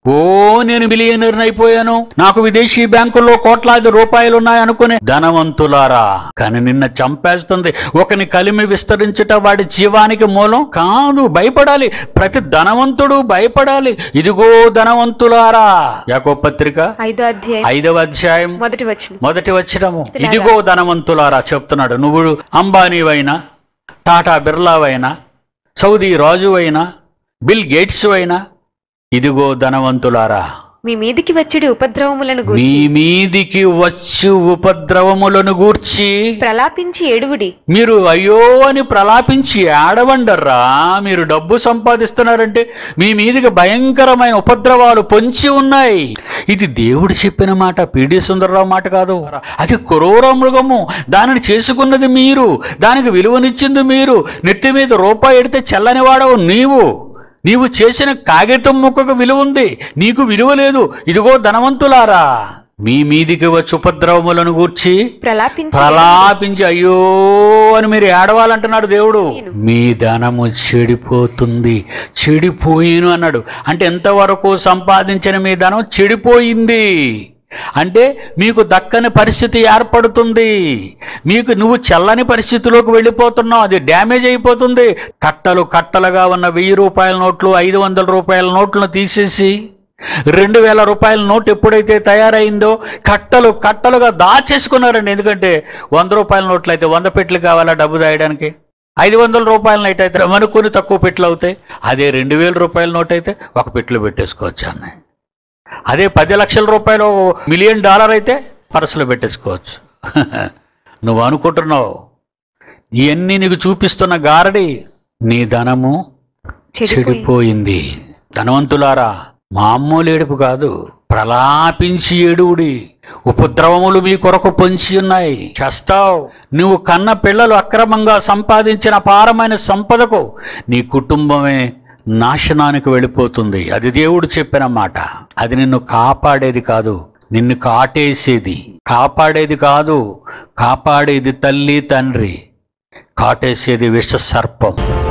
ఓ నేను మిలియనర్ అయిపోయాను నాకు విదేశీ బ్యాంకుల్లో కోట్లాది రూపాయలు ఉన్నాయనుకునే ధనవంతులారా కానీ నిన్న చంపేస్తుంది ఒకని కలిమి విస్తరించుట వాడి జీవానికి మూలం కాదు భయపడాలి ప్రతి ధనవంతుడు భయపడాలి ఇదిగో ధనవంతులారా యాకో పత్రిక ఐదో అధ్యాయం ఐదవ అధ్యాయం మొదటి వచ్చిన మొదటి వచ్చినము ఇదిగో ధనవంతులారా చెప్తున్నాడు నువ్వు అంబానీవైనా టాటా బిర్లావైనా సౌదీ రాజు అయినా బిల్ గేట్స్ అయినా ఇదిగో ధనవంతులారా మీ మీదికి వచ్చేటి ఉపద్రవములను మీ గూర్చి మీదికి వచ్చు ఉపద్రవములను గూర్చి ప్రలాపించి ఏడువుడి మీరు అయ్యో అని ప్రలాపించి ఏడవండర్రా మీరు డబ్బు సంపాదిస్తున్నారంటే మీ మీదికి భయంకరమైన ఉపద్రవాలు పొంచి ఉన్నాయి ఇది దేవుడు చెప్పిన మాట పిడి సుందరరావు మాట కాదు అది క్రూర మృగము దానిని చేసుకున్నది మీరు దానికి విలువనిచ్చింది మీరు నెత్తి మీద రూపాయి ఎడితే చల్లని వాడవు నీవు నీవు చేసిన కాగితం ముక్కకు విలువ ఉంది నీకు విలువ లేదు ఇదిగో ధనవంతులారా మీ మీదికి వచ్చి ఉపద్రవములను గూర్చి ప్రలాపించి ప్రలాపించి అయ్యో అని మీరు ఏడవాలంటున్నాడు దేవుడు మీ ధనము చెడిపోతుంది చెడిపోయిను అన్నాడు అంటే ఎంతవరకు సంపాదించిన మీ ధనం చెడిపోయింది అంటే మీకు దక్కని పరిస్థితి ఏర్పడుతుంది మీకు నువ్వు చల్లని పరిస్థితిలోకి వెళ్ళిపోతున్నావు అది డ్యామేజ్ అయిపోతుంది కట్టలు కట్టలుగా ఉన్న వెయ్యి రూపాయల నోట్లు ఐదు వందల రూపాయల నోట్లను తీసేసి రెండు వేల రూపాయల నోట్ ఎప్పుడైతే తయారైందో కట్టలు కట్టలుగా దాచేసుకున్నారండి ఎందుకంటే వంద రూపాయల నోట్లు అయితే వంద పెట్లు కావాలా డబ్బు దాయడానికి ఐదు వందల రూపాయల నోట్ అయితే అనుకుని తక్కువ పెట్లు అవుతాయి అదే రెండు వేల రూపాయల నోట్ అయితే ఒక పెట్లు పెట్టేసుకోవచ్చు అన్నాయి అదే పది లక్షల రూపాయలు మిలియన్ డాలర్ అయితే పర్సులో పెట్టేసుకోవచ్చు నువ్వు అనుకుంటున్నావు ఇవన్నీ నీకు చూపిస్తున్న గారడి నీ ధనము చెడిపోయి చెడిపోయింది ధనవంతులారా మామూలు ఏడుపు కాదు ప్రలాపించి ఏడువుడి ఉపద్రవములు మీ కొరకు పొంచి ఉన్నాయి చేస్తావు నువ్వు కన్న పిల్లలు అక్రమంగా సంపాదించిన పారమైన సంపదకు నీ కుటుంబమే నాశనానికి వెళ్ళిపోతుంది అది దేవుడు చెప్పిన మాట అది నిన్ను కాపాడేది కాదు నిన్ను కాటేసేది కాపాడేది కాదు కాపాడేది తల్లి తండ్రి కాటేసేది విష సర్పం